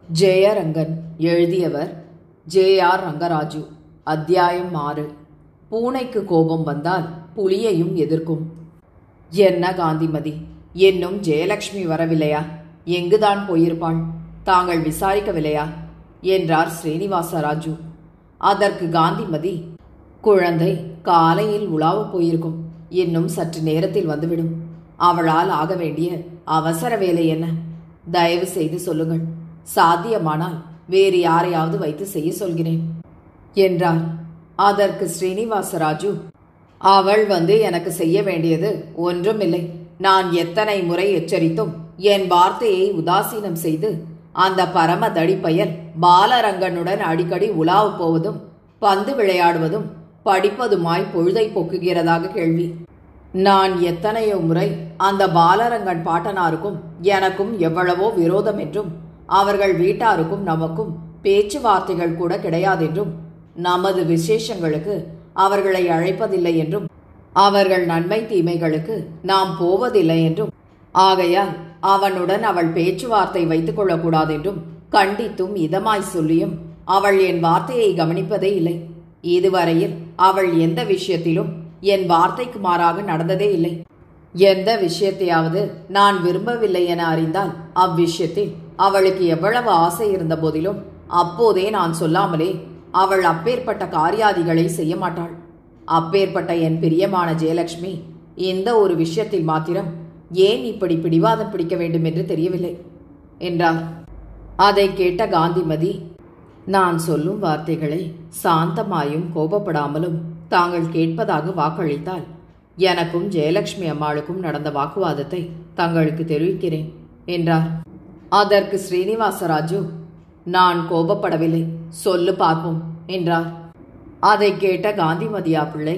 ஜெயரங்கன் எழுதியவர் J R Rangaraju அத்தியாயம் ஆறு பூனைக்கு கோபம் வந்தால் புலியையும் எதிர்க்கும் என்ன காந்திமதி இன்னும் ஜெயலட்சுமி வரவில்லையா எங்குதான் போயிருப்பாள் தாங்கள் விசாரிக்கவில்லையா என்றார் ஸ்ரீனிவாசராஜு அதற்கு காந்திமதி குழந்தை காலையில் உலாவப் போயிருக்கும் இன்னும் சற்று நேரத்தில் வந்துவிடும் அவளால் ஆக வேண்டிய அவசர வேலை என்ன தயவு செய்து சொல்லுங்கள் சாத்தியமானால் வேறு யாரையாவது வைத்து செய்ய சொல்கிறேன் என்றார் அதற்கு ஸ்ரீனிவாசராஜு அவள் வந்து எனக்கு செய்ய வேண்டியது ஒன்றுமில்லை நான் எத்தனை முறை எச்சரித்தும் என் வார்த்தையை உதாசீனம் செய்து அந்த பரம தடிப்பயல் பாலரங்கனுடன் அடிக்கடி உலாவப் போவதும் பந்து விளையாடுவதும் படிப்பதுமாய் பொழுதை போக்குகிறதாக கேள்வி நான் எத்தனையோ முறை அந்த பாலரங்கன் பாட்டனாருக்கும் எனக்கும் எவ்வளவோ விரோதம் என்றும் அவர்கள் வீட்டாருக்கும் நமக்கும் பேச்சுவார்த்தைகள் கூட கிடையாதென்றும் நமது விசேஷங்களுக்கு அவர்களை அழைப்பதில்லை என்றும் அவர்கள் நன்மை தீமைகளுக்கு நாம் போவதில்லை என்றும் ஆகையால் அவனுடன் அவள் பேச்சுவார்த்தை வைத்துக் கொள்ளக்கூடாதென்றும் கண்டித்தும் இதமாய் சொல்லியும் அவள் என் வார்த்தையை கவனிப்பதே இல்லை இதுவரையில் அவள் எந்த விஷயத்திலும் என் வார்த்தைக்கு மாறாக நடந்ததே இல்லை எந்த விஷயத்தையாவது நான் விரும்பவில்லை என அறிந்தால் அவ்விஷயத்தில் அவளுக்கு எவ்வளவு ஆசை இருந்த போதிலும் அப்போதே நான் சொல்லாமலே அவள் அப்பேற்பட்ட காரியாதிகளை செய்ய மாட்டாள் அப்பேற்பட்ட என் பிரியமான ஜெயலட்சுமி இந்த ஒரு விஷயத்தில் மாத்திரம் ஏன் இப்படி பிடிவாதம் பிடிக்க வேண்டும் என்று தெரியவில்லை என்றார் அதை கேட்ட காந்திமதி நான் சொல்லும் வார்த்தைகளை சாந்தமாயும் கோபப்படாமலும் தாங்கள் கேட்பதாக வாக்களித்தால் எனக்கும் ஜெயலட்சுமி அம்மாளுக்கும் நடந்த வாக்குவாதத்தை தங்களுக்கு தெரிவிக்கிறேன் என்றார் அதற்கு ஸ்ரீனிவாசராஜு நான் கோபப்படவில்லை சொல்லு பார்ப்போம் என்றார் அதை கேட்ட காந்திமதியா பிள்ளை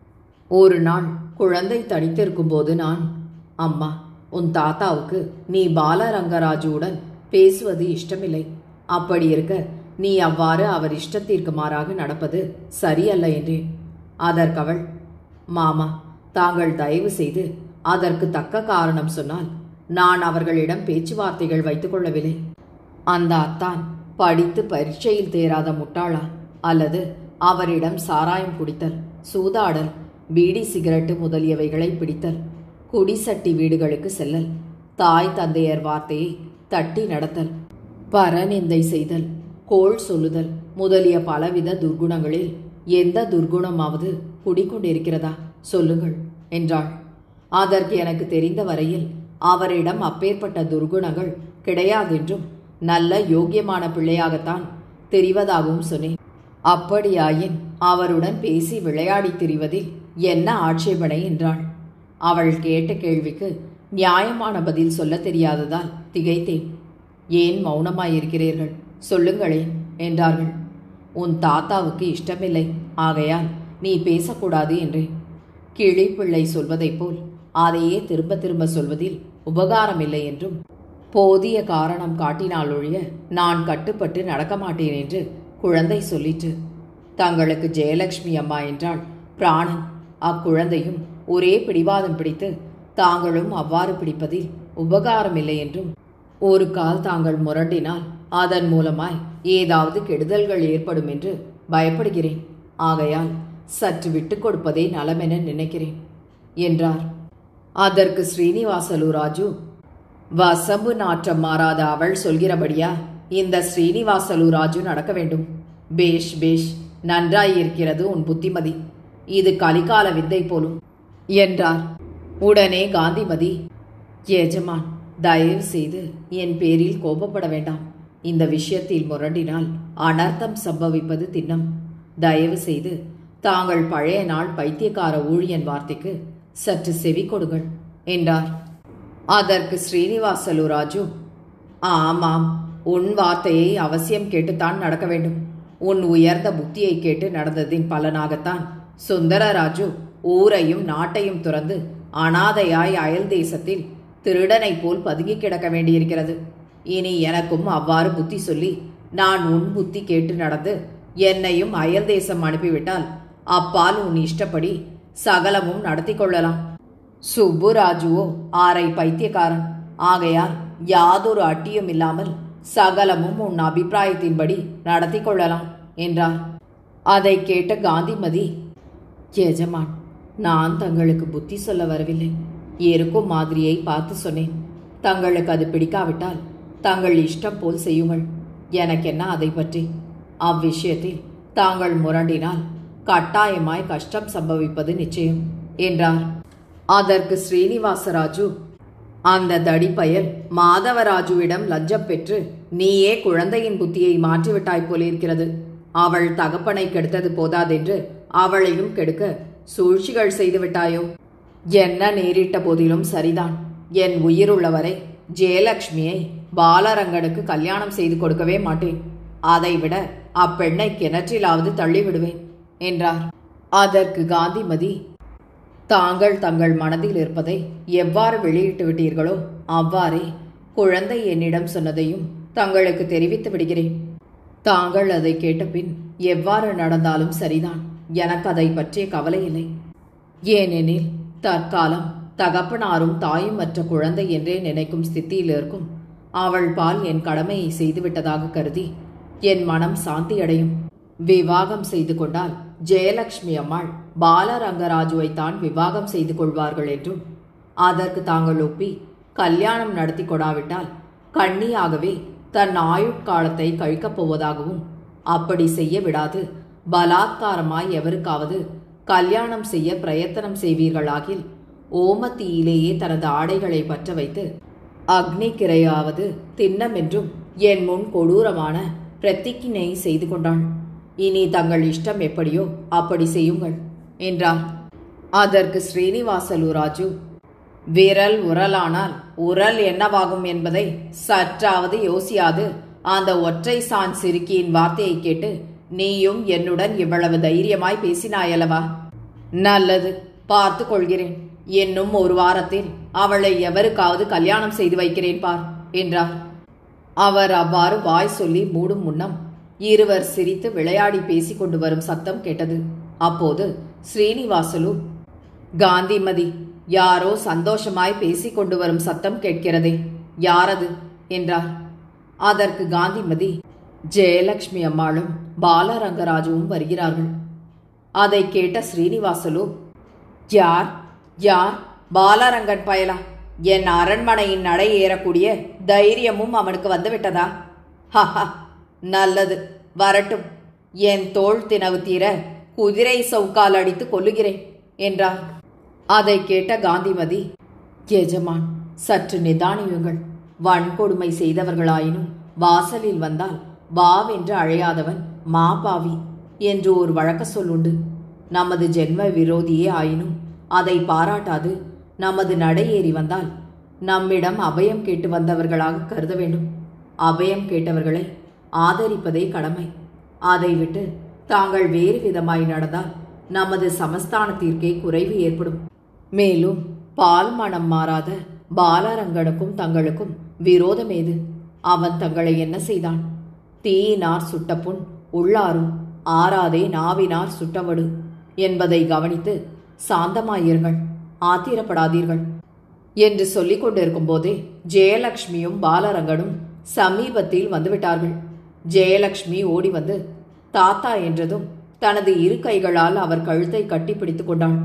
ஒரு நாள் குழந்தை தனித்திருக்கும் போது நான் அம்மா உன் தாத்தாவுக்கு நீ பாலரங்கராஜுவுடன் பேசுவது இஷ்டமில்லை அப்படி இருக்க நீ அவ்வாறு அவர் இஷ்டத்திற்கு மாறாக நடப்பது சரியல்ல என்றேன் அதற்கவள் மாமா தாங்கள் தயவு செய்து அதற்கு தக்க காரணம் சொன்னால் நான் அவர்களிடம் பேச்சுவார்த்தைகள் வைத்துக் கொள்ளவில்லை அந்த அத்தான் படித்து பரீட்சையில் தேராத முட்டாளா அல்லது அவரிடம் சாராயம் குடித்தல் சூதாடல் பீடி சிகரெட்டு முதலியவைகளை பிடித்தல் குடிசட்டி வீடுகளுக்கு செல்லல் தாய் தந்தையர் வார்த்தையை தட்டி நடத்தல் பரநிந்தை செய்தல் கோள் சொல்லுதல் முதலிய பலவித துர்குணங்களில் எந்த துர்குணமாவது குடிக்கொண்டிருக்கிறதா சொல்லுங்கள் என்றாள் அதற்கு எனக்கு தெரிந்த வரையில் அவரிடம் அப்பேற்பட்ட துர்குணங்கள் கிடையாதென்றும் நல்ல யோக்கியமான பிள்ளையாகத்தான் தெரிவதாகவும் சொன்னேன் அப்படியாயின் அவருடன் பேசி விளையாடி திரிவதில் என்ன ஆட்சேபனை என்றாள் அவள் கேட்ட கேள்விக்கு நியாயமான பதில் சொல்ல தெரியாததால் திகைத்தேன் ஏன் மௌனமாயிருக்கிறீர்கள் சொல்லுங்களேன் என்றார்கள் உன் தாத்தாவுக்கு இஷ்டமில்லை ஆகையால் நீ பேசக்கூடாது என்றேன் கிளிப்பிள்ளை சொல்வதைப் போல் அதையே திரும்ப திரும்ப சொல்வதில் உபகாரமில்லை என்றும் போதிய காரணம் காட்டினால் ஒழிய நான் கட்டுப்பட்டு நடக்க மாட்டேன் என்று குழந்தை சொல்லிற்று தங்களுக்கு ஜெயலட்சுமி அம்மா என்றால் பிராணன் அக்குழந்தையும் ஒரே பிடிவாதம் பிடித்து தாங்களும் அவ்வாறு பிடிப்பதில் உபகாரமில்லை என்றும் ஒரு கால் தாங்கள் முரண்டினால் அதன் மூலமாய் ஏதாவது கெடுதல்கள் ஏற்படும் என்று பயப்படுகிறேன் ஆகையால் சற்று விட்டுக் கொடுப்பதே நலமென நினைக்கிறேன் என்றார் அதற்கு ஸ்ரீனிவாசலு ராஜு வசம்பு நாற்றம் மாறாத அவள் சொல்கிறபடியா இந்த ஸ்ரீனிவாசலு ராஜு நடக்க வேண்டும் பேஷ் பேஷ் நன்றாயிருக்கிறது உன் புத்திமதி இது கலிகால வித்தை போலும் என்றார் உடனே காந்திமதி எஜமான் தயவு செய்து என் பேரில் கோபப்பட வேண்டாம் இந்த விஷயத்தில் முரண்டினால் அனர்த்தம் சம்பவிப்பது திண்ணம் தயவு செய்து தாங்கள் பழைய நாள் பைத்தியக்கார ஊழியன் வார்த்தைக்கு சற்று செவி கொடுங்கள் என்றார் அதற்கு ஸ்ரீனிவாசலு ராஜு ஆமாம் உன் வார்த்தையை அவசியம் கேட்டுத்தான் நடக்க வேண்டும் உன் உயர்ந்த புத்தியை கேட்டு நடந்ததின் பலனாகத்தான் சுந்தரராஜு ஊரையும் நாட்டையும் துறந்து அனாதையாய் அயல் தேசத்தில் திருடனைப் போல் பதுங்கி கிடக்க வேண்டியிருக்கிறது இனி எனக்கும் அவ்வாறு புத்தி சொல்லி நான் உன் புத்தி கேட்டு நடந்து என்னையும் அயல் தேசம் அனுப்பிவிட்டால் அப்பால் உன் இஷ்டப்படி சகலமும் நடத்தி கொள்ளலாம் சுப்புராஜுவோ ஆரை பைத்தியக்காரன் ஆகையால் யாதொரு அட்டியும் இல்லாமல் சகலமும் உன் அபிப்பிராயத்தின்படி நடத்தி கொள்ளலாம் என்றார் அதை கேட்ட காந்திமதி எஜமான் நான் தங்களுக்கு புத்தி சொல்ல வரவில்லை இருக்கும் மாதிரியை பார்த்து சொன்னேன் தங்களுக்கு அது பிடிக்காவிட்டால் தங்கள் இஷ்டம் போல் செய்யுங்கள் எனக்கென்ன அதை பற்றி அவ்விஷயத்தில் தாங்கள் முரண்டினால் கட்டாயமாய் கஷ்டம் சம்பவிப்பது நிச்சயம் என்றார் அதற்கு ஸ்ரீனிவாசராஜு அந்த தடிப்பயல் மாதவராஜுவிடம் லஞ்சம் பெற்று நீயே குழந்தையின் புத்தியை மாற்றிவிட்டாய் போலிருக்கிறது அவள் தகப்பனை கெடுத்தது போதாதென்று அவளையும் கெடுக்க சூழ்ச்சிகள் செய்து விட்டாயோ என்ன நேரிட்ட போதிலும் சரிதான் என் உயிருள்ளவரை ஜெயலட்சுமியை பாலரங்கனுக்கு கல்யாணம் செய்து கொடுக்கவே மாட்டேன் அதைவிட அப்பெண்ணை கிணற்றிலாவது தள்ளிவிடுவேன் என்றார் அதற்கு காந்திமதி தாங்கள் தங்கள் மனதில் இருப்பதை எவ்வாறு வெளியிட்டு விட்டீர்களோ அவ்வாறே குழந்தை என்னிடம் சொன்னதையும் தங்களுக்கு தெரிவித்து விடுகிறேன் தாங்கள் அதை கேட்டபின் எவ்வாறு நடந்தாலும் சரிதான் எனக்கு அதை பற்றிய கவலை இல்லை ஏனெனில் தற்காலம் தகப்பனாரும் தாயும் மற்ற குழந்தை என்றே நினைக்கும் ஸ்தித்தியில் இருக்கும் அவள் பால் என் கடமையை செய்துவிட்டதாக கருதி என் மனம் சாந்தியடையும் விவாகம் செய்து கொண்டால் ஜெயலட்சுமி அம்மாள் பாலரங்கராஜுவை தான் விவாகம் செய்து கொள்வார்கள் என்றும் அதற்கு தாங்கள் ஒப்பி கல்யாணம் நடத்தி கொடாவிட்டால் கண்ணியாகவே தன் ஆயுட்காலத்தை கழிக்கப் போவதாகவும் அப்படி செய்ய விடாது பலாத்காரமாய் எவருக்காவது கல்யாணம் செய்ய பிரயத்தனம் செய்வீர்களாகில் ஓமத்தீயிலேயே தனது ஆடைகளை பற்ற வைத்து அக்னி கிரையாவது திண்ணமென்றும் என் முன் கொடூரமான பிரத்திக்கினை செய்து கொண்டாள் இனி தங்கள் இஷ்டம் எப்படியோ அப்படி செய்யுங்கள் என்றார் அதற்கு ஸ்ரீனிவாசலு ராஜு விரல் உரலானால் உரல் என்னவாகும் என்பதை சற்றாவது யோசியாது அந்த ஒற்றை சான் சிறுக்கியின் வார்த்தையை கேட்டு நீயும் என்னுடன் இவ்வளவு தைரியமாய் பேசினாயல்லவா நல்லது பார்த்து கொள்கிறேன் இன்னும் ஒரு வாரத்தில் அவளை எவருக்காவது கல்யாணம் செய்து வைக்கிறேன் பார் என்றார் அவர் அவ்வாறு வாய் சொல்லி மூடும் முன்னம் இருவர் சிரித்து விளையாடி பேசிக் கொண்டு வரும் சத்தம் கேட்டது அப்போது ஸ்ரீனிவாசலு காந்திமதி யாரோ சந்தோஷமாய் பேசிக் கொண்டு வரும் சத்தம் கேட்கிறதே யாரது என்றார் அதற்கு காந்திமதி ஜெயலட்சுமி அம்மாளும் பாலரங்கராஜுவும் வருகிறார்கள் அதை கேட்ட ஸ்ரீனிவாசலு யார் யார் பாலரங்கன் பயலா என் அரண்மனையின் நடை ஏறக்கூடிய தைரியமும் அவனுக்கு வந்துவிட்டதா ஹஹா நல்லது வரட்டும் என் தோள் தினவு தீர குதிரை சவுக்கால் அடித்து கொல்லுகிறேன் என்றார் அதை கேட்ட காந்திமதி எஜமான் சற்று நிதானியுங்கள் வன்கொடுமை செய்தவர்களாயினும் வாசலில் வந்தால் வாவென்று அழையாதவன் மாபாவி என்று ஒரு வழக்க சொல்லுண்டு நமது ஜென்ம விரோதியே ஆயினும் அதை பாராட்டாது நமது நடையேறி வந்தால் நம்மிடம் அபயம் கேட்டு வந்தவர்களாக கருத வேண்டும் அபயம் கேட்டவர்களை ஆதரிப்பதே கடமை அதை விட்டு தாங்கள் வேறு விதமாய் நடந்தால் நமது சமஸ்தானத்திற்கே குறைவு ஏற்படும் மேலும் பால் மனம் மாறாத பாலரங்கனுக்கும் தங்களுக்கும் விரோதம் ஏது அவன் தங்களை என்ன செய்தான் தீயினார் சுட்ட புண் உள்ளாரும் ஆறாதே நாவினார் சுட்டவடு என்பதை கவனித்து சாந்தமாயிருங்கள் ஆத்திரப்படாதீர்கள் என்று சொல்லிக் கொண்டிருக்கும் போதே ஜெயலட்சுமியும் பாலரங்கனும் சமீபத்தில் வந்துவிட்டார்கள் ஜெயலட்சுமி ஓடி வந்து தாத்தா என்றதும் தனது இரு கைகளால் அவர் கழுத்தை கட்டிப்பிடித்துக் கொண்டாள்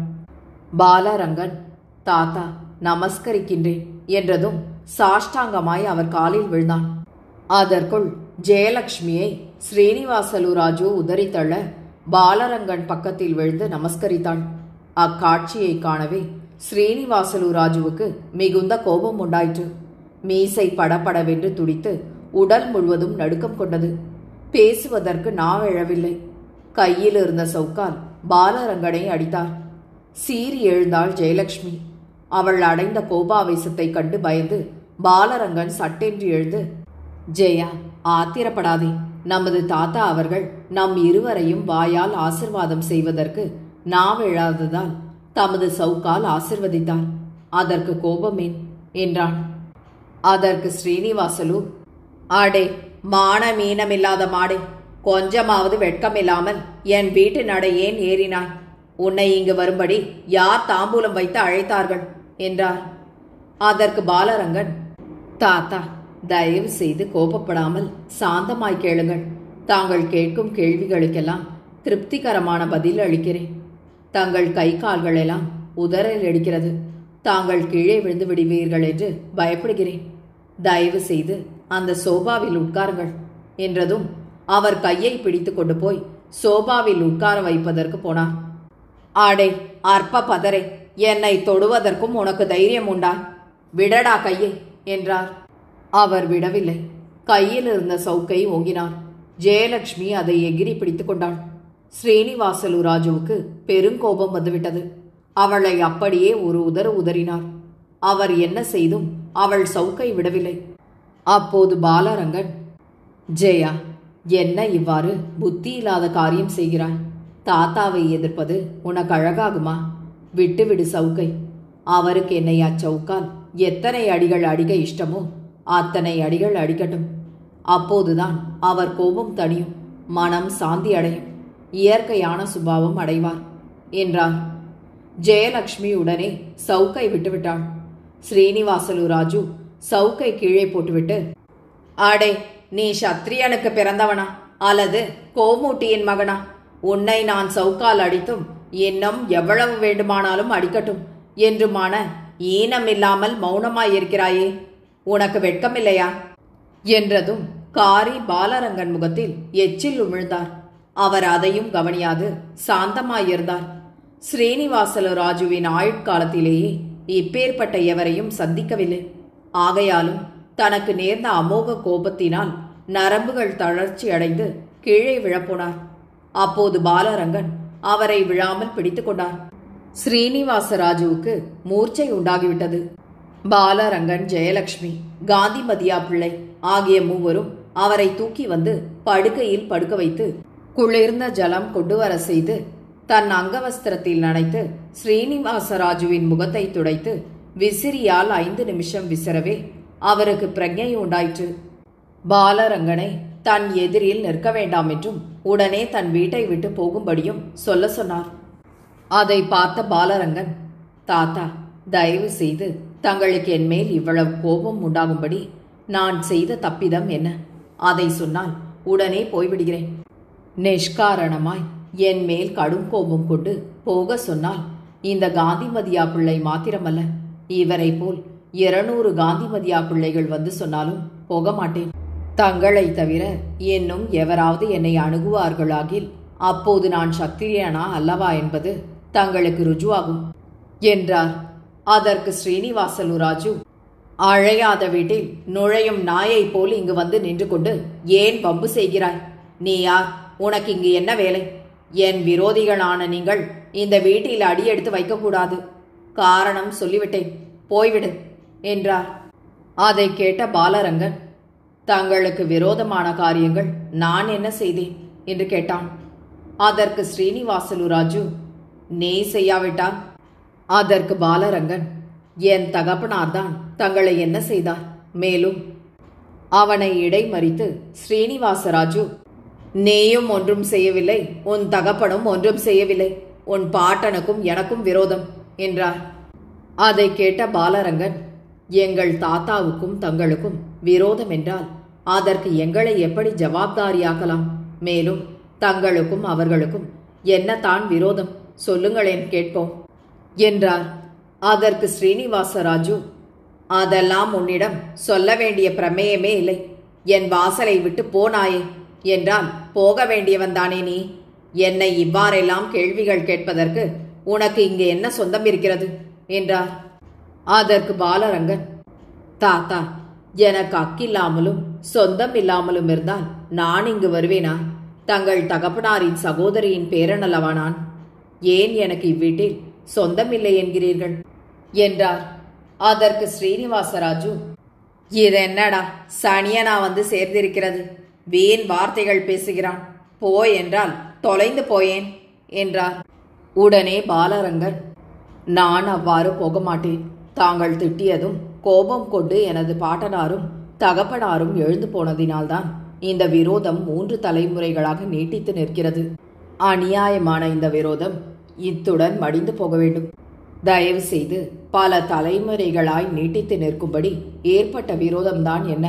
பாலரங்கன் தாத்தா நமஸ்கரிக்கின்றேன் என்றதும் சாஷ்டாங்கமாய் அவர் காலில் விழுந்தான் அதற்குள் ஜெயலட்சுமியை ஸ்ரீனிவாசலு ராஜு உதறித்தள்ள பாலரங்கன் பக்கத்தில் விழுந்து நமஸ்கரித்தாள் அக்காட்சியை காணவே ஸ்ரீனிவாசலு ராஜுவுக்கு மிகுந்த கோபம் உண்டாயிற்று மீசை படபடவென்று துடித்து உடல் முழுவதும் நடுக்கம் கொண்டது பேசுவதற்கு நாவெழவில்லை கையில் இருந்த சவுக்கால் பாலரங்கனை அடித்தார் சீறி எழுந்தாள் ஜெயலட்சுமி அவள் அடைந்த கோபாவேசத்தை கண்டு பயந்து பாலரங்கன் சட்டென்று எழுந்து ஜெயா ஆத்திரப்படாதே நமது தாத்தா அவர்கள் நம் இருவரையும் வாயால் ஆசிர்வாதம் செய்வதற்கு நாவெழாததால் தமது சவுக்கால் ஆசிர்வதித்தார் அதற்கு கோபமேன் என்றான் அதற்கு ஸ்ரீனிவாசலு ஆடே மான மீனமில்லாத மாடே கொஞ்சமாவது வெட்கமில்லாமல் என் வீட்டு நடை ஏன் ஏறினாய் உன்னை இங்கு வரும்படி யார் தாம்பூலம் வைத்து அழைத்தார்கள் என்றார் அதற்கு பாலரங்கன் தாத்தா தயவு செய்து கோபப்படாமல் சாந்தமாய் கேளுங்கள் தாங்கள் கேட்கும் கேள்விகளுக்கெல்லாம் திருப்திகரமான பதில் அளிக்கிறேன் தங்கள் கை கால்கள் எல்லாம் உதறல் எடுக்கிறது தாங்கள் கீழே விழுந்து விடுவீர்கள் என்று பயப்படுகிறேன் தயவு செய்து அந்த சோபாவில் உட்காருங்கள் என்றதும் அவர் கையை பிடித்து கொண்டு போய் சோபாவில் உட்கார வைப்பதற்கு போனார் ஆடே அற்ப பதரே என்னை தொடுவதற்கும் உனக்கு தைரியம் உண்டா விடடா கையை என்றார் அவர் விடவில்லை கையில் இருந்த சவுக்கை ஓங்கினார் ஜெயலட்சுமி அதை எகிரி பிடித்துக் கொண்டாள் ஸ்ரீனிவாசலு ராஜுவுக்கு பெருங்கோபம் வந்துவிட்டது அவளை அப்படியே ஒரு உதறு உதறினார் அவர் என்ன செய்தும் அவள் சவுக்கை விடவில்லை அப்போது பாலரங்கன் ஜெயா என்ன இவ்வாறு புத்தி இல்லாத காரியம் செய்கிறாய் தாத்தாவை எதிர்ப்பது உனக்கு அழகாகுமா விட்டுவிடு சவுக்கை அவருக்கு என்னை அச்சவுக்கால் எத்தனை அடிகள் அடிக்க இஷ்டமோ அத்தனை அடிகள் அடிக்கட்டும் அப்போதுதான் அவர் கோபம் தணியும் மனம் சாந்தி அடையும் இயற்கையான சுபாவம் அடைவார் என்றார் ஜெயலட்சுமி உடனே சவுக்கை விட்டுவிட்டாள் ஸ்ரீனிவாசலு ராஜு சவுக்கை கீழே போட்டுவிட்டு ஆடே நீ சத்திரியனுக்கு பிறந்தவனா அல்லது கோமூட்டியின் மகனா உன்னை நான் சவுக்கால் அடித்தும் இன்னும் எவ்வளவு வேண்டுமானாலும் அடிக்கட்டும் என்றுமான ஈனமில்லாமல் மௌனமாயிருக்கிறாயே உனக்கு வெட்கமில்லையா என்றதும் காரி பாலரங்கன் முகத்தில் எச்சில் உமிழ்ந்தார் அவர் அதையும் கவனியாது சாந்தமாயிருந்தார் ஸ்ரீனிவாசல ராஜுவின் ஆயுட்காலத்திலேயே இப்பேற்பட்ட எவரையும் சந்திக்கவில்லை ஆகையாலும் தனக்கு நேர்ந்த அமோக கோபத்தினால் நரம்புகள் தளர்ச்சி அடைந்து கீழே விழப்போனார் அப்போது பாலரங்கன் அவரை விழாமல் பிடித்துக் கொண்டார் ஸ்ரீனிவாசராஜுவுக்கு மூர்ச்சை உண்டாகிவிட்டது பாலரங்கன் ஜெயலட்சுமி காந்திமதியா பிள்ளை ஆகிய மூவரும் அவரை தூக்கி வந்து படுக்கையில் படுக்க வைத்து குளிர்ந்த ஜலம் கொண்டு வர செய்து தன் அங்கவஸ்திரத்தில் நனைத்து ஸ்ரீனிவாசராஜுவின் முகத்தை துடைத்து விசிறியால் ஐந்து நிமிஷம் விசிறவே அவருக்கு பிரஜை உண்டாயிற்று பாலரங்கனை தன் எதிரில் நிற்க வேண்டாம் என்றும் உடனே தன் வீட்டை விட்டு போகும்படியும் சொல்ல சொன்னார் அதை பார்த்த பாலரங்கன் தாத்தா தயவு செய்து தங்களுக்கு என்மேல் இவ்வளவு கோபம் உண்டாகும்படி நான் செய்த தப்பிதம் என்ன அதை சொன்னால் உடனே போய்விடுகிறேன் நிஷ்காரணமாய் என் மேல் கடும் கோபம் கொண்டு போக சொன்னால் இந்த காந்திமதியா பிள்ளை மாத்திரமல்ல இவரை போல் இருநூறு காந்திமதியா பிள்ளைகள் வந்து சொன்னாலும் போக மாட்டேன் தங்களை தவிர இன்னும் எவராவது என்னை அணுகுவார்களாகில் அப்போது நான் சத்திரியனா அல்லவா என்பது தங்களுக்கு ருஜுவாகும் என்றார் அதற்கு ஸ்ரீனிவாசலு ராஜு அழையாத வீட்டில் நுழையும் நாயைப் போல் இங்கு வந்து நின்று கொண்டு ஏன் வம்பு செய்கிறாய் நீ யார் உனக்கு இங்கு என்ன வேலை என் விரோதிகளான நீங்கள் இந்த வீட்டில் அடியெடுத்து வைக்கக்கூடாது காரணம் சொல்லிவிட்டேன் போய்விடு என்றார் அதை கேட்ட பாலரங்கன் தங்களுக்கு விரோதமான காரியங்கள் நான் என்ன செய்தேன் என்று கேட்டான் அதற்கு ஸ்ரீனிவாசலு ராஜு நீ செய்யாவிட்டால் அதற்கு பாலரங்கன் என் தகப்பனார்தான் தங்களை என்ன செய்தார் மேலும் அவனை இடைமறித்து ஸ்ரீனிவாசராஜு நீயும் ஒன்றும் செய்யவில்லை உன் தகப்பனும் ஒன்றும் செய்யவில்லை உன் பாட்டனுக்கும் எனக்கும் விரோதம் என்றார் அதை கேட்ட பாலரங்கன் எங்கள் தாத்தாவுக்கும் தங்களுக்கும் விரோதம் என்றால் அதற்கு எங்களை எப்படி ஜவாப்தாரியாக்கலாம் மேலும் தங்களுக்கும் அவர்களுக்கும் என்ன தான் விரோதம் சொல்லுங்களேன் கேட்போம் என்றார் அதற்கு ஸ்ரீனிவாசராஜு அதெல்லாம் உன்னிடம் சொல்ல வேண்டிய பிரமேயமே இல்லை என் வாசலை விட்டு போனாயே என்றால் போக வேண்டியவன் தானே நீ என்னை இவ்வாறெல்லாம் கேள்விகள் கேட்பதற்கு உனக்கு இங்கு என்ன சொந்தம் இருக்கிறது என்றார் அதற்கு பாலரங்கன் தாத்தா எனக்கு அக்கில்லாமலும் சொந்தம் இல்லாமலும் இருந்தால் நான் இங்கு வருவேனா தங்கள் தகப்பனாரின் சகோதரியின் பேரனல்லவா நான் ஏன் எனக்கு இவ்வீட்டில் சொந்தம் இல்லை என்கிறீர்கள் என்றார் அதற்கு ஸ்ரீனிவாசராஜு இது என்னடா சனியனா வந்து சேர்ந்திருக்கிறது வீண் வார்த்தைகள் பேசுகிறான் போ என்றால் தொலைந்து போயேன் என்றார் உடனே பாலரங்கன் நான் அவ்வாறு போக மாட்டேன் தாங்கள் திட்டியதும் கோபம் கொண்டு எனது பாட்டனாரும் தகப்பனாரும் எழுந்து போனதினால்தான் இந்த விரோதம் மூன்று தலைமுறைகளாக நீட்டித்து நிற்கிறது அநியாயமான இந்த விரோதம் இத்துடன் மடிந்து போக வேண்டும் தயவு செய்து பல தலைமுறைகளாய் நீட்டித்து நிற்கும்படி ஏற்பட்ட விரோதம்தான் என்ன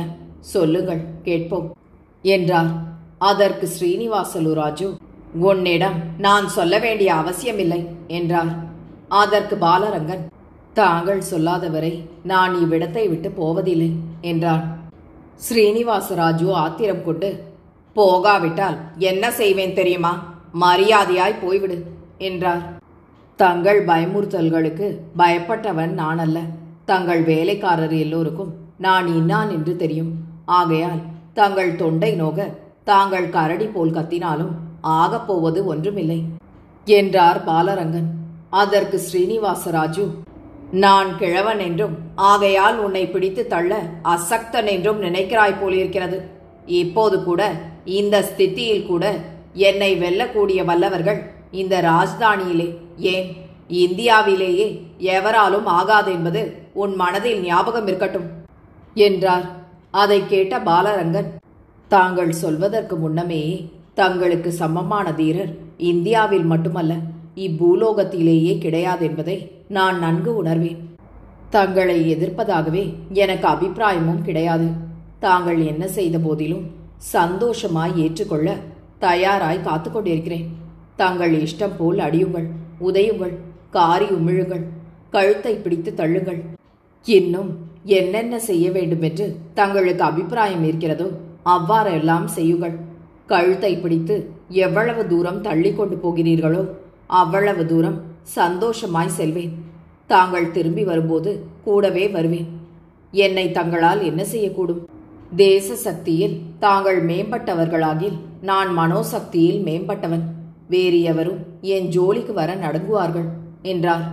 சொல்லுங்கள் கேட்போம் என்றார் அதற்கு ஸ்ரீனிவாசலு ராஜு உன்னிடம் நான் சொல்ல வேண்டிய அவசியமில்லை என்றார் அதற்கு பாலரங்கன் தாங்கள் சொல்லாதவரை நான் இவ்விடத்தை விட்டு போவதில்லை என்றான் ஸ்ரீனிவாசராஜு ஆத்திரம் கொண்டு போகாவிட்டால் என்ன செய்வேன் தெரியுமா மரியாதையாய் போய்விடு என்றார் தங்கள் பயமுறுத்தல்களுக்கு பயப்பட்டவன் நான் அல்ல தங்கள் வேலைக்காரர் எல்லோருக்கும் நான் இன்னான் என்று தெரியும் ஆகையால் தங்கள் தொண்டை நோக தாங்கள் கரடி போல் கத்தினாலும் ஆகப்போவது ஒன்றுமில்லை என்றார் பாலரங்கன் அதற்கு ஸ்ரீனிவாசராஜு நான் கிழவன் என்றும் ஆகையால் உன்னை பிடித்து தள்ள அசக்தன் என்றும் நினைக்கிறாய் போலிருக்கிறது இப்போது கூட இந்த ஸ்திதியில் கூட என்னை வெல்லக்கூடிய வல்லவர்கள் இந்த ராஜதானியிலே ஏன் இந்தியாவிலேயே எவராலும் ஆகாது என்பது உன் மனதில் ஞாபகம் இருக்கட்டும் என்றார் அதை கேட்ட பாலரங்கன் தாங்கள் சொல்வதற்கு முன்னமே தங்களுக்கு சமமான தீரர் இந்தியாவில் மட்டுமல்ல இப்பூலோகத்திலேயே கிடையாது என்பதை நான் நன்கு உணர்வேன் தங்களை எதிர்ப்பதாகவே எனக்கு அபிப்பிராயமும் கிடையாது தாங்கள் என்ன செய்த போதிலும் சந்தோஷமாய் ஏற்றுக்கொள்ள தயாராய் காத்து கொண்டிருக்கிறேன் தங்கள் இஷ்டம் போல் அடியுங்கள் உதையுங்கள் காரி உமிழுங்கள் கழுத்தை பிடித்து தள்ளுங்கள் இன்னும் என்னென்ன செய்ய வேண்டுமென்று தங்களுக்கு அபிப்பிராயம் இருக்கிறதோ அவ்வாறெல்லாம் செய்யுங்கள் கழுத்தை பிடித்து எவ்வளவு தூரம் தள்ளி கொண்டு போகிறீர்களோ அவ்வளவு தூரம் சந்தோஷமாய் செல்வேன் தாங்கள் திரும்பி வரும்போது கூடவே வருவேன் என்னை தங்களால் என்ன செய்யக்கூடும் தேச சக்தியில் தாங்கள் மேம்பட்டவர்களாகில் நான் மனோசக்தியில் மேம்பட்டவன் வேறு எவரும் என் ஜோலிக்கு வர நடுங்குவார்கள் என்றார்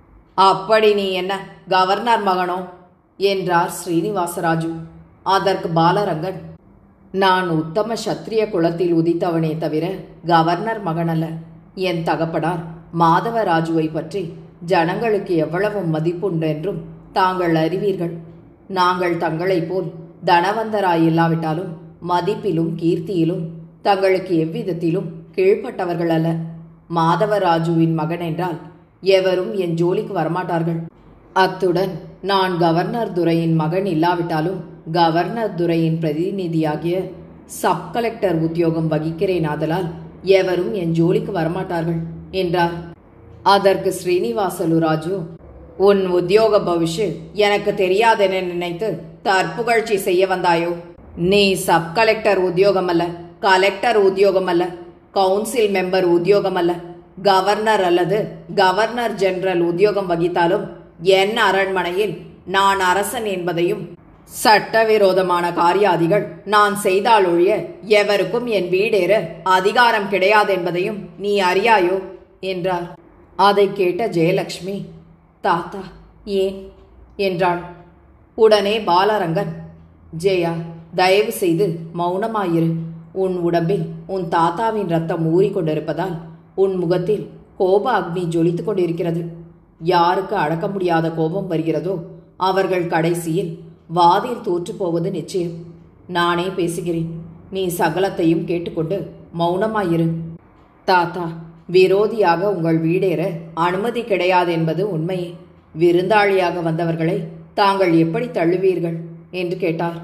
அப்படி நீ என்ன கவர்னர் மகனோ என்றார் ஸ்ரீனிவாசராஜு அதற்கு பாலரங்கன் நான் உத்தம சத்திரிய குலத்தில் உதித்தவனே தவிர கவர்னர் மகனல்ல என் தகப்பனார் மாதவராஜுவை பற்றி ஜனங்களுக்கு எவ்வளவு மதிப்புண்டு என்றும் தாங்கள் அறிவீர்கள் நாங்கள் தங்களைப் போல் தனவந்தராயில்லாவிட்டாலும் மதிப்பிலும் கீர்த்தியிலும் தங்களுக்கு எவ்விதத்திலும் கீழ்ப்பட்டவர்கள் அல்ல மாதவராஜுவின் மகன் என்றால் எவரும் என் ஜோலிக்கு வரமாட்டார்கள் அத்துடன் நான் கவர்னர் துரையின் மகன் இல்லாவிட்டாலும் கவர்னர் துரையின் பிரதிநிதியாகிய சப் கலெக்டர் உத்தியோகம் வகிக்கிறேன் ஆதலால் எவரும் என் ஜோலிக்கு வரமாட்டார்கள் என்றார் அதற்கு ஸ்ரீனிவாசலு ராஜு உன் உத்தியோக பவிஷு எனக்கு தெரியாதென நினைத்து தற்புகழ்ச்சி செய்ய வந்தாயோ நீ சப் கலெக்டர் உத்தியோகம் அல்ல கலெக்டர் உத்தியோகம் அல்ல கவுன்சில் மெம்பர் உத்தியோகம் அல்ல கவர்னர் அல்லது கவர்னர் ஜெனரல் உத்தியோகம் வகித்தாலும் என் அரண்மனையில் நான் அரசன் என்பதையும் சட்டவிரோதமான காரியாதிகள் நான் செய்தால் ஒழிய எவருக்கும் என் வீடேற அதிகாரம் கிடையாது என்பதையும் நீ அறியாயோ என்றார் அதை கேட்ட ஜெயலட்சுமி தாத்தா ஏன் என்றாள் உடனே பாலரங்கன் ஜெயா தயவு செய்து மௌனமாயிரு உன் உடம்பில் உன் தாத்தாவின் ரத்தம் ஊறிக்கொண்டிருப்பதால் உன் முகத்தில் கோப அக்னி ஜொலித்துக் கொண்டிருக்கிறது யாருக்கு அடக்க முடியாத கோபம் வருகிறதோ அவர்கள் கடைசியில் வாதில் தோற்றுப் போவது நிச்சயம் நானே பேசுகிறேன் நீ சகலத்தையும் கேட்டுக்கொண்டு மௌனமாயிரு தாத்தா விரோதியாக உங்கள் வீடேற அனுமதி கிடையாது என்பது உண்மையே விருந்தாளியாக வந்தவர்களை தாங்கள் எப்படி தள்ளுவீர்கள் என்று கேட்டார்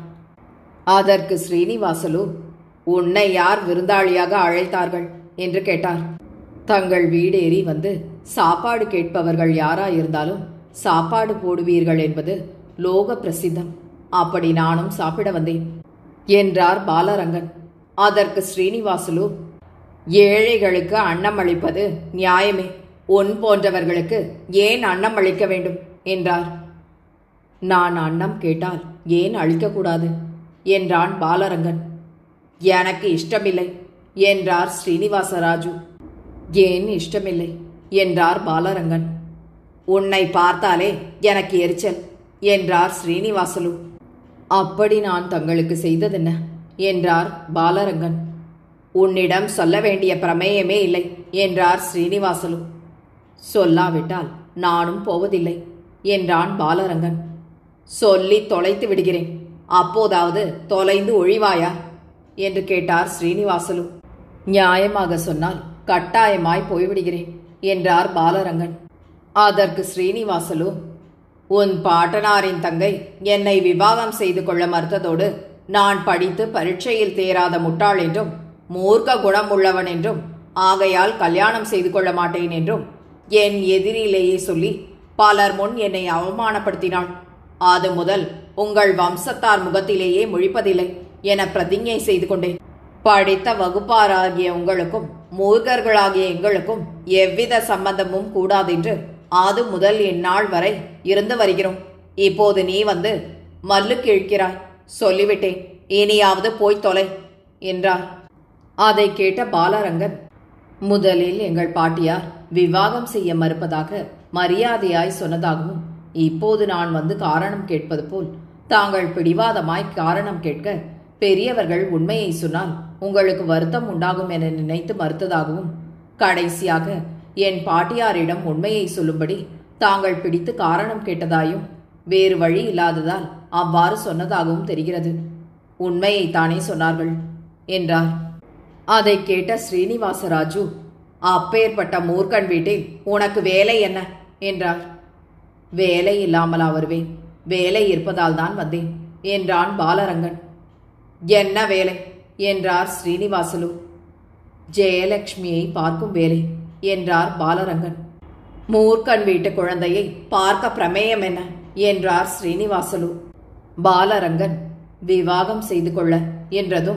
அதற்கு ஸ்ரீனிவாசலு உன்னை யார் விருந்தாளியாக அழைத்தார்கள் என்று கேட்டார் தங்கள் வீடேறி வந்து சாப்பாடு கேட்பவர்கள் யாராயிருந்தாலும் சாப்பாடு போடுவீர்கள் என்பது லோக பிரசித்தம் அப்படி நானும் சாப்பிட வந்தேன் என்றார் பாலரங்கன் அதற்கு ஸ்ரீனிவாசலு ஏழைகளுக்கு அன்னம் அளிப்பது நியாயமே உன் போன்றவர்களுக்கு ஏன் அன்னம் அளிக்க வேண்டும் என்றார் நான் அன்னம் கேட்டால் ஏன் அளிக்கக்கூடாது என்றான் பாலரங்கன் எனக்கு இஷ்டமில்லை என்றார் ஸ்ரீனிவாசராஜு ஏன் இஷ்டமில்லை என்றார் பாலரங்கன் உன்னை பார்த்தாலே எனக்கு எரிச்சல் என்றார் ஸ்ரீனிவாசலு அப்படி நான் தங்களுக்கு செய்ததென்ன என்றார் பாலரங்கன் உன்னிடம் சொல்ல வேண்டிய பிரமேயமே இல்லை என்றார் ஸ்ரீனிவாசலு சொல்லாவிட்டால் நானும் போவதில்லை என்றான் பாலரங்கன் சொல்லி தொலைத்து விடுகிறேன் அப்போதாவது தொலைந்து ஒழிவாயா என்று கேட்டார் ஸ்ரீனிவாசலு நியாயமாக சொன்னால் கட்டாயமாய் போய்விடுகிறேன் என்றார் பாலரங்கன் அதற்கு ஸ்ரீனிவாசலு உன் பாட்டனாரின் தங்கை என்னை விவாகம் செய்து கொள்ள மறுத்ததோடு நான் படித்து பரீட்சையில் தேராத முட்டாள் என்றும் மூர்க்க குணம் உள்ளவன் என்றும் ஆகையால் கல்யாணம் செய்து கொள்ள மாட்டேன் என்றும் என் எதிரிலேயே சொல்லி பலர் முன் என்னை அவமானப்படுத்தினாள் அது முதல் உங்கள் வம்சத்தார் முகத்திலேயே முழிப்பதில்லை என பிரதிஞ்ஞை செய்து கொண்டேன் படித்த வகுப்பாராகிய உங்களுக்கும் மூர்க்கர்களாகிய எங்களுக்கும் எவ்வித சம்பந்தமும் கூடாதென்று அது முதல் இந்நாள் வரை இருந்து வருகிறோம் இப்போது நீ வந்து மல்லு கிழ்க்கிறாய் சொல்லிவிட்டேன் இனியாவது போய்த் தொலை என்றார் அதை கேட்ட பாலரங்கன் முதலில் எங்கள் பாட்டியார் விவாகம் செய்ய மறுப்பதாக மரியாதையாய் சொன்னதாகவும் இப்போது நான் வந்து காரணம் கேட்பது போல் தாங்கள் பிடிவாதமாய் காரணம் கேட்க பெரியவர்கள் உண்மையை சொன்னால் உங்களுக்கு வருத்தம் உண்டாகும் என நினைத்து மறுத்ததாகவும் கடைசியாக என் பாட்டியாரிடம் உண்மையை சொல்லும்படி தாங்கள் பிடித்து காரணம் கேட்டதாயும் வேறு வழி இல்லாததால் அவ்வாறு சொன்னதாகவும் தெரிகிறது உண்மையை தானே சொன்னார்கள் என்றார் அதை கேட்ட ஸ்ரீனிவாசராஜு அப்பேற்பட்ட மூர்க்கன் வீட்டில் உனக்கு வேலை என்ன என்றார் வேலை இல்லாமலா வருவேன் வேலை இருப்பதால் தான் வந்தேன் என்றான் பாலரங்கன் என்ன வேலை என்றார் ஸ்ரீனிவாசலு ஜெயலட்சுமியை பார்க்கும் வேலை என்றார் பாலரங்கன் மூர்க்கன் வீட்டு குழந்தையை பார்க்க பிரமேயம் என்ன என்றார் ஸ்ரீனிவாசலு பாலரங்கன் விவாகம் செய்து கொள்ள என்றதும்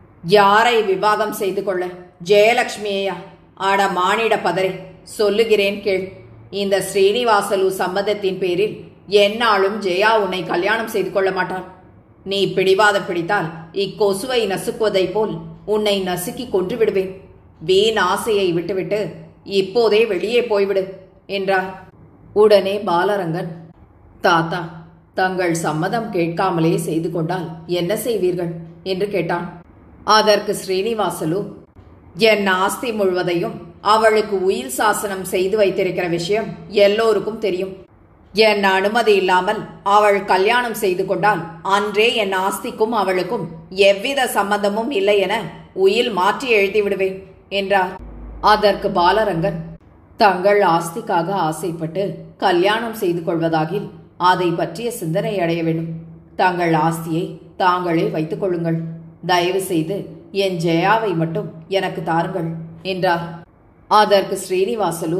யாரை விவாகம் செய்து கொள்ள ஜெயலட்சுமியையா ஆட மானிட பதரே சொல்லுகிறேன் கேள் இந்த ஸ்ரீனிவாசலு சம்மதத்தின் பேரில் எந்நாளும் ஜெயா உன்னை கல்யாணம் செய்து கொள்ள மாட்டாள் நீ பிடிவாதம் பிடித்தால் இக்கொசுவை நசுக்குவதைப் போல் உன்னை நசுக்கி கொன்று விடுவேன் வீண் ஆசையை விட்டுவிட்டு இப்போதே வெளியே போய்விடு என்றார் உடனே பாலரங்கன் தாத்தா தங்கள் சம்மதம் கேட்காமலே செய்து கொண்டால் என்ன செய்வீர்கள் என்று கேட்டான் அதற்கு ஸ்ரீனிவாசலு என் ஆஸ்தி முழுவதையும் அவளுக்கு உயிர் சாசனம் செய்து வைத்திருக்கிற விஷயம் எல்லோருக்கும் தெரியும் என் அனுமதி இல்லாமல் அவள் கல்யாணம் செய்து கொண்டால் அன்றே என் ஆஸ்திக்கும் அவளுக்கும் எவ்வித சம்மந்தமும் இல்லை என உயில் மாற்றி எழுதி விடுவேன் என்றார் அதற்கு பாலரங்கன் தங்கள் ஆஸ்திக்காக ஆசைப்பட்டு கல்யாணம் செய்து கொள்வதாகில் அதை பற்றிய சிந்தனை அடைய வேண்டும் தங்கள் ஆஸ்தியை தாங்களே வைத்துக் கொள்ளுங்கள் தயவு செய்து என் ஜெயாவை மட்டும் எனக்கு தாருங்கள் என்றார் அதற்கு ஸ்ரீனிவாசலு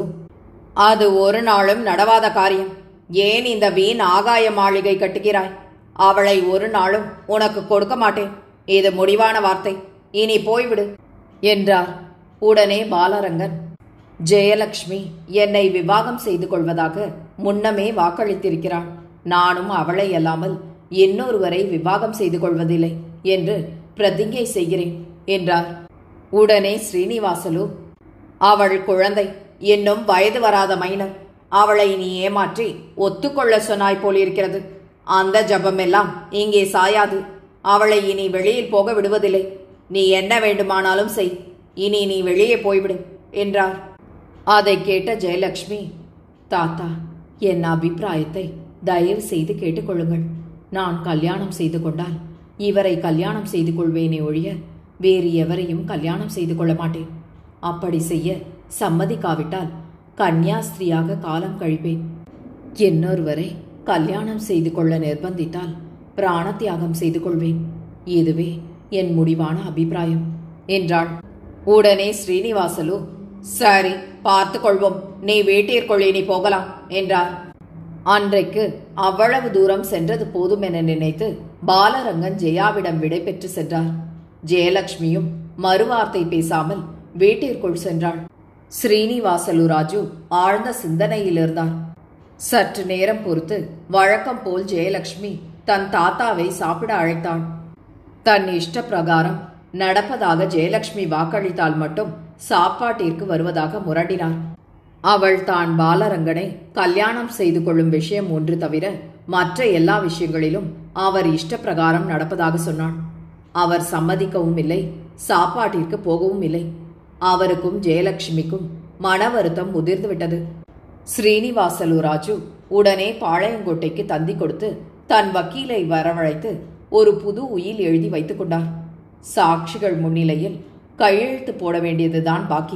அது ஒரு நாளும் நடவாத காரியம் ஏன் இந்த வீண் ஆகாய மாளிகை கட்டுகிறாய் அவளை ஒரு நாளும் உனக்கு கொடுக்க மாட்டேன் இது முடிவான வார்த்தை இனி போய்விடு என்றார் உடனே பாலரங்கன் ஜெயலட்சுமி என்னை விவாகம் செய்து கொள்வதாக முன்னமே வாக்களித்திருக்கிறாள் நானும் அவளை அல்லாமல் இன்னொருவரை விவாகம் செய்து கொள்வதில்லை என்று பிரதிஞ்ஞை செய்கிறேன் என்றார் உடனே ஸ்ரீனிவாசலு அவள் குழந்தை இன்னும் வயது வராத மைனர் அவளை நீ ஏமாற்றி ஒத்துக்கொள்ள சொன்னாய் போலிருக்கிறது அந்த ஜபமெல்லாம் இங்கே சாயாது அவளை இனி வெளியில் போக விடுவதில்லை நீ என்ன வேண்டுமானாலும் செய் இனி நீ வெளியே போய்விடு என்றார் அதை கேட்ட ஜெயலட்சுமி தாத்தா என் அபிப்பிராயத்தை தயவு செய்து கேட்டுக்கொள்ளுங்கள் நான் கல்யாணம் செய்து கொண்டால் இவரை கல்யாணம் செய்து கொள்வேனே ஒழிய வேறு எவரையும் கல்யாணம் செய்து கொள்ள மாட்டேன் அப்படி செய்ய சம்மதிக்காவிட்டால் கன்னியாஸ்திரியாக காலம் கழிப்பேன் இன்னொருவரை கல்யாணம் செய்து கொள்ள நிர்பந்தித்தால் பிராண தியாகம் செய்து கொள்வேன் இதுவே என் முடிவான அபிப்பிராயம் என்றாள் உடனே ஸ்ரீனிவாசலு சரி பார்த்து கொள்வோம் நீ வீட்டிற்குள் இனி போகலாம் என்றார் அன்றைக்கு அவ்வளவு தூரம் சென்றது போதும் என நினைத்து பாலரங்கன் ஜெயாவிடம் விடை பெற்று சென்றார் ஜெயலட்சுமியும் மறுவார்த்தை பேசாமல் வீட்டிற்குள் சென்றாள் ஸ்ரீனிவாசலு ராஜு ஆழ்ந்த சிந்தனையில் இருந்தார் சற்று நேரம் பொறுத்து வழக்கம் போல் ஜெயலட்சுமி தன் தாத்தாவை சாப்பிட அழைத்தாள் தன் இஷ்ட பிரகாரம் நடப்பதாக ஜெயலட்சுமி வாக்களித்தால் மட்டும் சாப்பாட்டிற்கு வருவதாக முரண்டினார் அவள் தான் பாலரங்கனை கல்யாணம் செய்து கொள்ளும் விஷயம் ஒன்று தவிர மற்ற எல்லா விஷயங்களிலும் அவர் இஷ்ட பிரகாரம் நடப்பதாக சொன்னாள் அவர் சம்மதிக்கவும் இல்லை சாப்பாட்டிற்கு போகவும் இல்லை அவருக்கும் ஜெயலட்சுமிக்கும் மன வருத்தம் முதிர்ந்து விட்டது ஸ்ரீனிவாசலு ராஜு உடனே பாளையங்கோட்டைக்கு தந்தி கொடுத்து தன் வக்கீலை வரவழைத்து ஒரு புது உயில் எழுதி வைத்துக் கொண்டார் சாட்சிகள் முன்னிலையில் கையெழுத்து போட வேண்டியதுதான் பாக்கி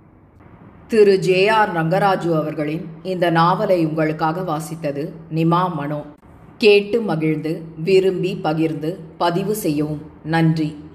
திரு ஜே ஆர் ரங்கராஜு அவர்களின் இந்த நாவலை உங்களுக்காக வாசித்தது நிமா மனோ கேட்டு மகிழ்ந்து விரும்பி பகிர்ந்து பதிவு செய்யவும் நன்றி